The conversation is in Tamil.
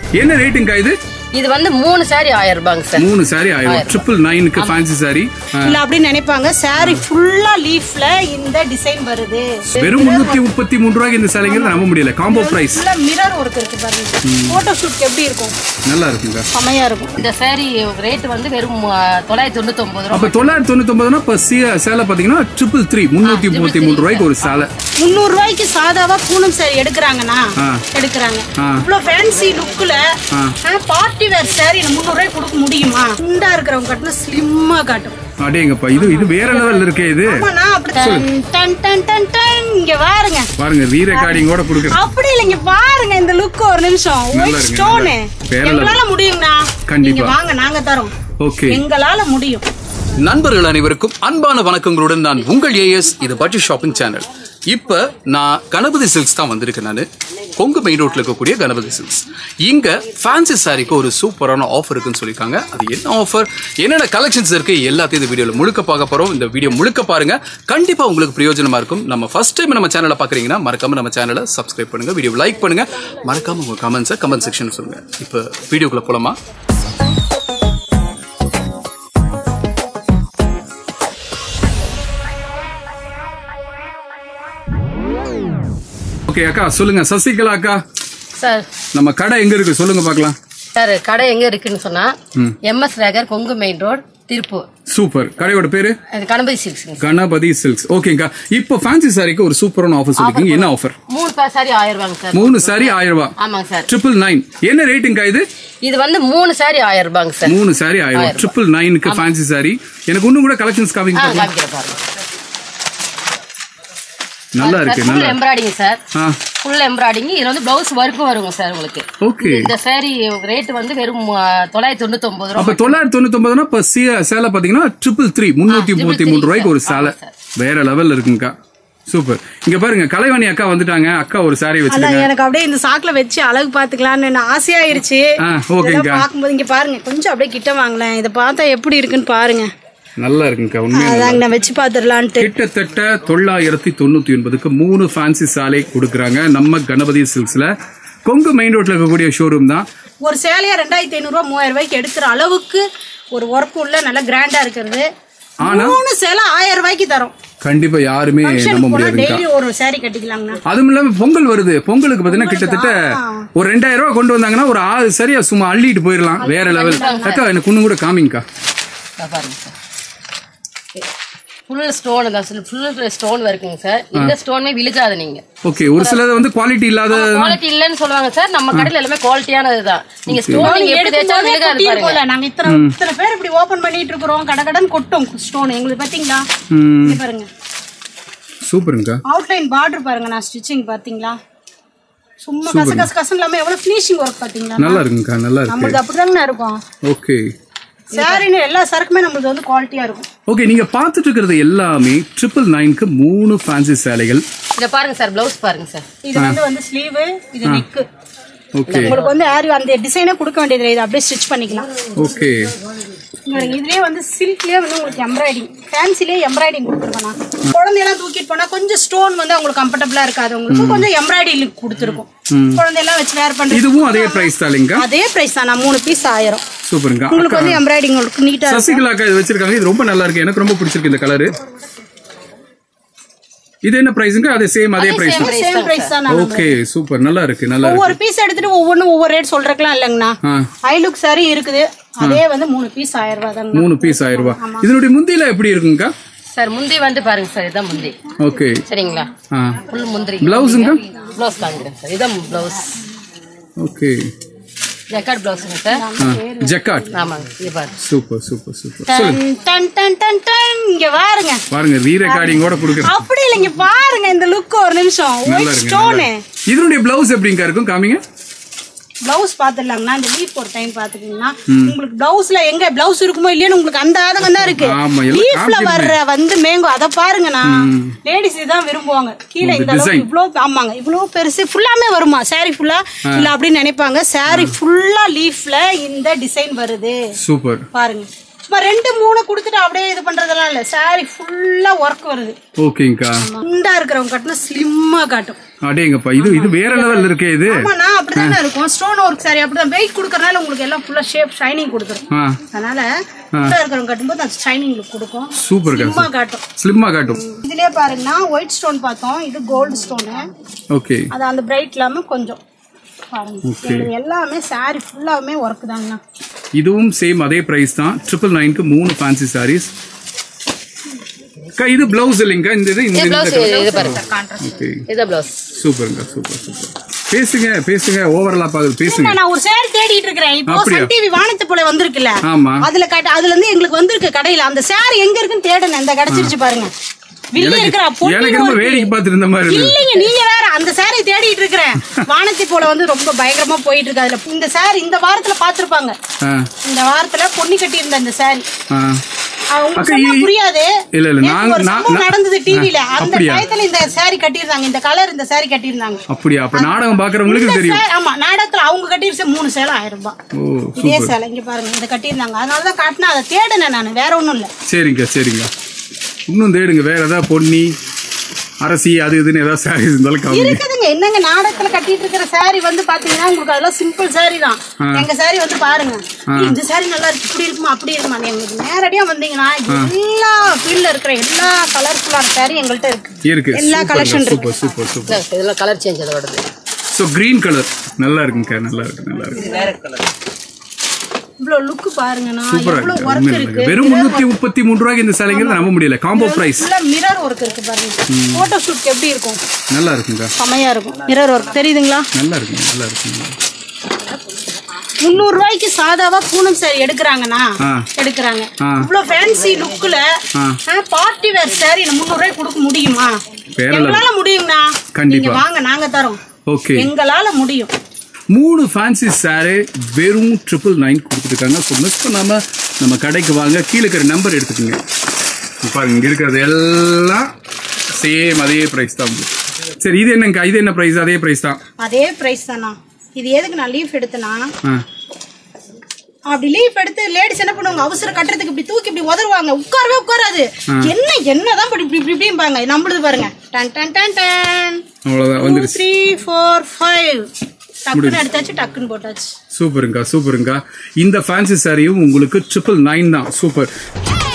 என்ன ரேட்டுங்கா இது இது வந்து மூணு சாரி ஆயிரம் ரூபாங்க சார் மூணு சாரி ஆயிரம் ட்ரிபிள் நைனுக்கு ஃபேன்சி சாரி இல்ல அப்படின்னு நினைப்பாங்க சாரி ஃபுல்லா லீஃப்ல இந்த டிசைன் வருது வெறும் முன்னூத்தி முப்பத்தி மூணு ரூபாய்க்கு இந்த சேலைங்கிறது நம்ப முடியல காம்போ பிரைஸ் ஃபுல்லா மிரர் ஒர்க் இருக்கு பாருங்க போட்டோ ஷூட்க்கு எப்படி இருக்கும் நல்லா இருக்குங்க செமையா இருக்கும் இந்த சாரி ரேட் வந்து வெறும் ஆ, தொள்ளாயிரத்தி தொண்ணூத்தி ஒன்பது ரூபா அப்ப தொள்ளாயிரத்தி தொண்ணூத்தி ஒன்பதுனா இப்ப சீ- சேலை பாத்தீங்கன்னா ட்ரிபிள் த்ரீ முன்னூத்தி முப்பத்தி மூணு ரூபாய்க்கு ஒரு சேலை முந்நூறு ரூபாய்க்கு சாதாவா பூனம் சாரி எடுக்கிறாங்கன்னா ஆ. எடுக்கிறாங்க ஆ. இவ்வளவு ஃபேன்சி லுக்ல பார்ட்டி வேர் சாரி முந்நூறு ரூபாய்க்கு கொடுக்க முடியுமா குண்டா இருக்கிறவங்க கட்டினா ஸ்லிம்மா காட்டும் அடேங்கப்பா இது இது வேற லெவல்ல இருக்கே இது ஆமா நான் அப்படி டன், டன் டன் டன் டன் இங்க பாருங்க பாருங்க ரீ ரெக்கார்டிங்கோட கொடுக்குறேன் அப்படி இல்லைங்க பாருங்க இந்த லுக் ஒரு நிமிஷம் நல்லா ஒயிட் இருக்கு, ஸ்டோனு நல்லா இருக்கு. வேற எங்களால முடியுங்கண்ணா கண்டிப்பா. நீங்க வாங்க நாங்க தரோம் ஓகே எங்களால முடியும் நண்பர்கள் அனைவருக்கும் அன்பான வணக்கங்களுடன் நான் உங்கள் ஏஎஸ் இது பட்ஜெட் ஷாப்பிங் சேனல் இப்ப நான் கணபதி சில்க்ஸ் தான் வந்திருக்கேன் நான் கொங்கு மெயின் ரோட்ல இருக்கக்கூடிய கணபதி சில்க்ஸ் இங்க ஃபேன்சி சாரிக்கு ஒரு சூப்பரான ஆஃபர் இருக்குன்னு சொல்லியிருக்காங்க அது என்ன ஆஃபர் என்னென்ன கலெக்ஷன்ஸ் இருக்கு எல்லாத்தையும் இந்த வீடியோல முழுக்க பார்க்க போறோம் இந்த வீடியோ முழுக்க பாருங்க கண்டிப்பா உங்களுக்கு பிரயோஜனமா இருக்கும் நம்ம ஃபர்ஸ்ட் டைம் நம்ம சேனலை பாக்குறீங்கன்னா மறக்காம நம்ம சேனலை சப்ஸ்கிரைப் பண்ணுங்க வீடியோ லைக் பண்ணுங்க மறக்காம உங்க கமெண்ட்ஸை கமெண்ட் செக்ஷன் சொல்லுங்க இப்போ வீடியோக்குள்ள போலாமா ஓகே அக்கா சொல்லுங்க சசிகலா அக்கா சார் நம்ம கடை எங்க இருக்கு சொல்லுங்க பார்க்கலாம் சார் கடை எங்க இருக்குன்னு சொன்னா M S Nagar Kongu main road Tiruppur super கடையோட பேரு அது கணபதி சில்க்ஸுங்க கணபதி சில்க்ஸ் ஓகேங்கா இப்போ ஃபேன்சி சாரிக்கு ஒரு சூப்பரான ஆஃபர் சொல்லிருக்கீங்க என்ன ஆஃபர் மூணு பா- சாரி ஆயிரம் ரூபாங்க சார் மூணு சாரி ஆயிரம் ரூபாய் ஆமாங்க சார் ட்ரிபிள் நைன் என்ன ரேட்டுங்கா இது இது வந்து மூணு சாரி ஆயிரம் ரூபாங்க சார் மூணு சாரி ஆயிரம் ரூபாய் ட்ரிபிள் நைனுக்கு ஃபேன்சி சாரி எனக்கு இன்னும் கூட கலெக்ஷன்ஸ் ஆ காமிங்க பார்க்கலாம். காமிக்கிற பாருங்க நல்லா இருக்கு ஃபுல் நல்லா எம்ப்ராய்டிங் சார் ஆ ஃபுல் எம்ப்ராய்டிங் இதுல வந்து பிளவுஸ் ஒர்க்கும் வருங்க சார் உங்களுக்கு ஓகே இந்த சாரி ரேட் வந்து வெறும் ஆ, தொள்ளாயிரத்தி தொண்ணூத்தி ஒன்பது ரூபா அப்ப தொள்ளாயிரத்தி தொண்ணூத்தி ஒன்பதுனா இப்ப சீ- சேலை பாத்தீங்கன்னா ட்ரிபிள் த்ரீ முன்னூத்தி முப்பத்தி மூணு ரூபாய்க்கு ஒரு சேலை வேற லெவல்ல இருக்குங்கக்கா சூப்பர் இங்க பாருங்க கலைவாணி அக்கா வந்துட்டாங்க அக்கா ஒரு சாரி அதான் வச்சிருக்காங்க எனக்கு அப்படியே இந்த சாக்குல வச்சு அழகு பாத்துக்கலாம்னு எனக்கு ஆசையாயிருச்சு ஆ, ஓகேங்கக்கா. இதெல்லாம் பார்க்கும்போது இங்க பாருங்க கொஞ்சம் அப்படியே கிட்ட வாங்களேன் இதை பார்த்தா எப்படி இருக்குன்னு பாருங்க நல்லா இருக்குங்கக்கா உண்மையா அதாங்க நான் வச்சு பாத்துடலான்ட்டு கிட்டத்தட்ட தொள்ளாயிரத்தி தொண்ணூத்தி ஒன்பதுக்கு மூணு ஃபேன்சி சாலை கொடுக்குறாங்க நம்ம கணபதி சில்க்ஸ்ல கொங்கு மெயின் ரோட்ல இருக்கக்கூடிய ஷோரூம் தான் ஒரு சேலையா ரெண்டாயிரத்தி ஐநூறு ரூபா மூவாயிரம் ரூபாய்க்கு எடுக்கிற அளவுக்கு ஒரு ஒர்க் உள்ள நல்லா கிராண்டா இருக்கிறது ஆனா மூணு சேலை ஆயிரம் ரூபாய்க்கு தரோம் கண்டிப்பா யாருமே நம்ப முடியாதுங்கக்கா டெய்லி ஒரு saree கட்டிக்கலாங்கண்ணா அதுவும் இல்லாம பொங்கல் வருது பொங்கலுக்கு பாத்தீங்கன்னா கிட்டத்தட்ட ஒரு ரெண்டாயிரம் ரூபாய் கொண்டு வந்தாங்கன்னா ஒரு ஆறு சரியா சும்மா அள்ளிட்டு போயிடலாம் வேற லெவல் அக்கா எனக்கு இன்னும் கூட காமிங்கக்கா இதோ பாருங்க சார் ஃபுல் ஸ்டோன் தான் ஃபுல் ஸ்டோன் இருக்குங்க சார் இந்த ஸ்டோனுமே விழுகாது நீங்க ஓகே ஒரு சிலது வந்து குவாலிட்டி இல்லாத குவாலிட்டி இல்லைன்னு சொல்லுவாங்க சார் நம்ம கடையில எல்லாமே குவாலிட்டியானது தான் நீங்க ஸ்டோன் நீங்க எப்படி தேய்ச்சாலும் விழுகாது கொட்டி பாருங்க இருக்கும்ல, நாங்க இத்தனை இத்தனை பேர் இப்படி ஓபன் பண்ணிட்டு இருக்கிறோம் கட கடன் கொட்டும் ஸ்டோன் எங்களுக்கு பாத்தீங்களா ம், இங்க பாருங்க சூப்பருங்கக்கா அவுட்லைன் பார்டர் பாருங்க நான் ஸ்டிச்சிங் பாத்தீங்களா சும்மா கச கச கசம் இல்லாம எவ்வளவு ஃபினிஷிங் ஒர்க் பாத்தீங்களா நல்லா இருக்குங்கக்கா நல்லா இருக்கு நம்மளுக்கு அப்படிதாங்கண்ணா இருக்கும் ஓகே சாரின்னு எல்லா சரக்குமே நம்மளுக்கு வந்து குவாலிட்டியா இருக்கும் ஓகே நீங்க பார்த்துட்டு இருக்கிறது எல்லாமே ட்ரிபிள் நைன்க்கு மூணு ஃபேன்சி சேலைகள் இத பாருங்க சார் பிளவுஸ் பாருங்க சார் இது வந்து வந்து ஸ்லீவ் இது நெக் ஓகே உங்களுக்கு வந்து ஆரி அந்த டிசைனே கொடுக்க வேண்டியது இது அப்படியே ஸ்டிச் பண்ணிக்கலாம் ஓகே இங்க பாருங்க, இதுலயே வந்து சில்க்லயே வந்து உங்களுக்கு எம்ப்ராய்டிங் ஃபேன்சிலேயே எம்ப்ராய்டிங் கொடுத்துருக்கோம் குழந்தையெல்லாம் தூக்கிட்டு போனா கொஞ்சம் ஸ்டோன் வந்து அவங்களுக்கு கம்ஃபர்டபுளா இருக்காது உங்களுக்கு கொஞ்சம் எம்ப்ராய்டிங் லுக் கொடுத்துருக்கும் குழந்தையெல்லாம் வச்சு வேர் பண்றது இதுவும் அதே பிரைஸ் தாலிங்கக்கா அதே பிரைஸ் தான் நான் மூணு பீஸ் ஆயிரம் சூப்பருங்கக்கா உங்களுக்கு வந்து எம்ப்ராய்டிங் உங்களுக்கு நீட்டா சசிகலா அக்கா இது வச்சிருக்காங்க இது ரொம்ப நல்லா இருக்கு எனக்கு ரொம்ப பிடிச்சிருக்கு இந்த கலரு இது என்ன பிரைஸுங்க அது சேம் அதே பிரைஸ் தான் சேம் பிரைஸ் தான் நான் ஓகே சூப்பர் நல்லா இருக்கு நல்லா இருக்கு ஒவ்வொரு பீஸ் எடுத்துட்டு ஒவ்வொன்றும் ஒவ்வொரு ரேட் சொல்றதுலாம் இல்லைங்கண்ணா ஆ ஐ லுக் சாரி இருக்குது அதே வந்து மூணு பீஸ் ஆயிரம் ரூபாய் தாங்க மூணு பீஸ் ஆயிரம் ரூபாய் இதனுடைய முந்தியில எப்படி இருக்குங்கக்கா சார் முந்தி வந்து பாருங்க சார் இதான் முந்தி ஓகே சரிங்களா ஆ ஃபுல் முந்திரி பிளவுஸுங்க பிளவுஸ் காமிக்கிறேன் சார் இதான் பிளவுஸ் ஓகே ஜக்காட் பிளவுஸுங்க சார் ஜக்காட் ஆமாங்க இது பாருங்க சூப்பர் சூப்பர் சூப்பர் டன் டன் டன் டன் டன் இங்க பாருங்க பாருங்க ரீ ரெக்கார்டிங்கோட கொடுக்குறேன் அப்படி இல்லைங்க பாருங்க இந்த லுக் ஒரு நிமிஷம் நல்லா ஒயிட் இருக்கு ஸ்டோனு நல்லா இருக்கு. இதனுடைய பிளவுஸ் எப்படிங்க இருக்கும் காமிங்க பிளவுஸ் பாத்துடலாங்கண்ணா இந்த லீஃப் ஒரு டைம் பாத்துக்கிங்கன்னா உங்களுக்கு பிளவுஸ்ல எங்க பிளவுஸ் இருக்குமோ இல்லையோன்னு உங்களுக்கு அந்த ஆதங்கம் தான் இருக்கு ஆமா, எல்லாம் லீஃப்ல காமிச்சிருந்தேன். வர்ற வந்து மேங்கோ அத பாருங்கண்ணா லேடிஸ் இதான் விரும்புவாங்க கீழே இந்த அளவுக்கு design. இவ்வளவு ஆமாங்க இவ்வளவு பெருசு ஃபுல்லாமே வருமா saree ஃபுல்லா இல்ல அப்படின்னு நினைப்பாங்க saree ஃபுல்லா லீஃப்ல இந்த டிசைன் வருது சூப்பர் பாருங்க சும்மா ரெண்டு மூணு கொடுத்துட்டு அப்படியே இது பண்றதெல்லாம் இல்ல சாரி ஃபுல்லா ஒர்க் வருது ஓகேங்கக்கா குண்டா இருக்கிறவங்க கட்டினா ஸ்லிம்மா காட்டும் அடேங்கப்பா இது இது வேற லெவல்ல இருக்கே இது ஆமாண்ணா அப்படிதானே இருக்கும் ஸ்டோன் ஒர்க் சாரி அப்படிதான் வெயிட் கொடுக்கறனால உங்களுக்கு எல்லாம் ஃபுல்லா ஷேப் ஷைனிங் கொடுத்துரும் ஆ அதனால குண்டா இருக்கிறவங்க கட்டும்போது அது ஷைனிங் லுக் கொடுக்கும் சூப்பர்க்கா ஸ்லிம்மா காட்டும் ஸ்லிம்மா காட்டும் இதுலயே பாருங்கன்னா ஒயிட் ஸ்டோன் பார்த்தோம் இது கோல்டு ஸ்டோனு ஓகே அது அந்த பிரைட் இல்லாம கொஞ்சம் பாருங்க இது எல்லாமே சாரி ஃபுல்லாவுமே ஒர்க் தாங்கண்ணா இதுவும் சேம் அதே பிரைஸ் தான் ட்ரிபிள் நைன்க்கு மூணு ஃபேன்சி சாரீஸ் அக்கா இது பிளவுஸ் இல்லைங்க இந்த இது இந்த இது பிளவுஸ் இது பாருங்க ஓகே இது பிளவுஸ் சூப்பருங்க சூப்பர் சூப்பர் பேசுங்க பேசுங்க ஓவர்லாப் ஆகுது பேசுங்க நான் ஒரு சேரி தேடிட்டு இருக்கிறேன் இப்போ அப்படியா? சன் டிவி வானத்து போல வந்திருக்குல்ல ஆமா அதுல கட்ட அதுல இருந்து எங்களுக்கு வந்திருக்கு கடையில அந்த சாரி எங்க இருக்குன்னு தேடுனேன் இந்த கிடைச்சிருச்சு பாருங்க வில்லு இருக்கிறா எனக்கு ரொம்ப வேடிக்கை பார்த்துட்டு இருந்த மாதிரி இருக்கு இல்லைங்க நீங்க வேற அந்த சாரி தேடிட்டு இருக்கிறேன் வானத்தி போல வந்து ரொம்ப பயங்கரமா போயிட்டு இருக்கு அதுல இந்த சாரி இந்த வாரத்துல பாத்திருப்பாங்க ஆ இந்த வாரத்துல பொண்ணு கட்டி இருந்த இந்த சாரி ஆ உங்களுக்கு அக்கா, சொன்னா இ- புரியாது இல்ல, இல்ல, நேத்து நாங்க- ஒரு நான்- சம்பவம் நான்- நடந்தது டிவில ஆ, அந்த அப்படியா? டயத்துல இந்த சாரி கட்டியிருந்தாங்க இந்த கலர் இந்த சாரி கட்டியிருந்தாங்க அப்படியா அப்ப நாடகம் பாக்குறவங்களுக்கு இந்த தெரியும் சே- ஆமா நாடகத்துல அவங்க கட்டிருச்சு மூணு சேலை ஆயிரம் ரூபாய் ஓ இதே சூப்பர் சேலை இங்க பாருங்க இதை கட்டியிருந்தாங்க அதனாலதான் காட்டினா அதை தேடினேன் நான் வேற ஒண்ணும் இல்ல சரிங்க சரிங்க இன்னும் தேடுங்க வேற ஏதாவது பொன்னி அரசி அது இதுன்னு ஏதாவது சாரீஸ் இருந்தாலும் காமிங்க இருக்குதுங்க என்னங்க நாடகத்துல கட்டிட்டு இருக்கிற சாரி வந்து பாத்தீங்கன்னா உங்களுக்கு அதெல்லாம் சிம்பிள் சாரி தான் எங்க சாரி வந்து பாருங்க இந்த சாரி நல்லா இருக்கு இப்படி இருக்குமா அப்படி இருக்குமா எங்களுக்கு நேரடியா வந்தீங்கன்னா எல்லா ஃபீல்ட்ல இருக்கிற எல்லா கலர்ஃபுல்லான சாரி எங்கள்கிட்ட இருக்கு இருக்கு எல்லா collection சூப்பர் சூப்பர் சூப்பர் இதெல்லாம் கலர் சேஞ்ச் அதோடது ஸோ கிரீன் கலர் நல்லா இருக்குங்க நல்லா இருக்கு நல்லா இருக்கு இவ்வளவு லுக் பாருங்கண்ணா சூப்பரா எவ்வளவு இருக்கு ஒர்க் உண்மையில இருக்கு இருக்கு. வெறும் முன்னூத்தி முப்பத்தி மூணு ரூபாய்க்கு இந்த சேலைங்கிறது நம்ப முடியல காம்போ பிரைஸ் ஃபுல்லா மிரர் ஒர்க் இருக்கு பாருங்க போட்டோ ஷூட் எப்படி இருக்கும் நல்லா இருக்குங்க செமையா இருக்கும் மிரர் ஒர்க் தெரியுதுங்களா நல்லா இருக்குங்க நல்லா இருக்குங்க முந்நூறு ரூபாய்க்கு சாதாவா பூனம் சாரி எடுக்கிறாங்கண்ணா ஆ. எடுக்கிறாங்க ஆ. இவ்வளவு ஃபேன்சி லுக்ல பார்ட்டி வேர் சாரி முந்நூறு ரூபாய்க்கு கொடுக்க முடியுமா வேற எங்களால முடியுங்கண்ணா கண்டிப்பா. நீங்க வாங்க நாங்க தரோம் ஓகே எங்களால முடியும் மூணு ஃபேன்சி சாரீ வெறும் ட்ரிபிள் நைன் கொடுத்துருக்காங்க ஸோ மிஸ் பண்ணாம நம்ம கடைக்கு வாங்க கீழே இருக்கிற நம்பர் எடுத்துக்கோங்க இங்க பாருங்க இங்க இருக்கிறது எல்லாம் சேம் அதே பிரைஸ் தான் சரி இது என்னங்க இது என்ன பிரைஸ் அதே பிரைஸ் தான் அதே பிரைஸ் தானா இது எதுக்கு நான் லீஃப் எடுத்தேன்னா ஆ அப்படி லீஃப் எடுத்து லேடிஸ் என்ன பண்ணுவாங்க அவசரம் கட்டுறதுக்கு இப்படி தூக்கி இப்படி உதருவாங்க உட்காரவே உட்காராது என்ன என்னதான் இப்படி இப்படி இப்படி இப்படிம்பாங்க நம்மளுது பாருங்க டன் டன் டன் டன் அவ்வளோதான் வந்துருச்சு த்ரீ ஃபோர் ஃபைவ் டக்குன்னு எடுத்தாச்சு டக்குன்னு போட்டாச்சு சூப்பருங்கா சூப்பருங்கா இந்த ஃபேன்சி சாரியும் உங்களுக்கு ட்ரிபிள் நைன் தான் சூப்பர்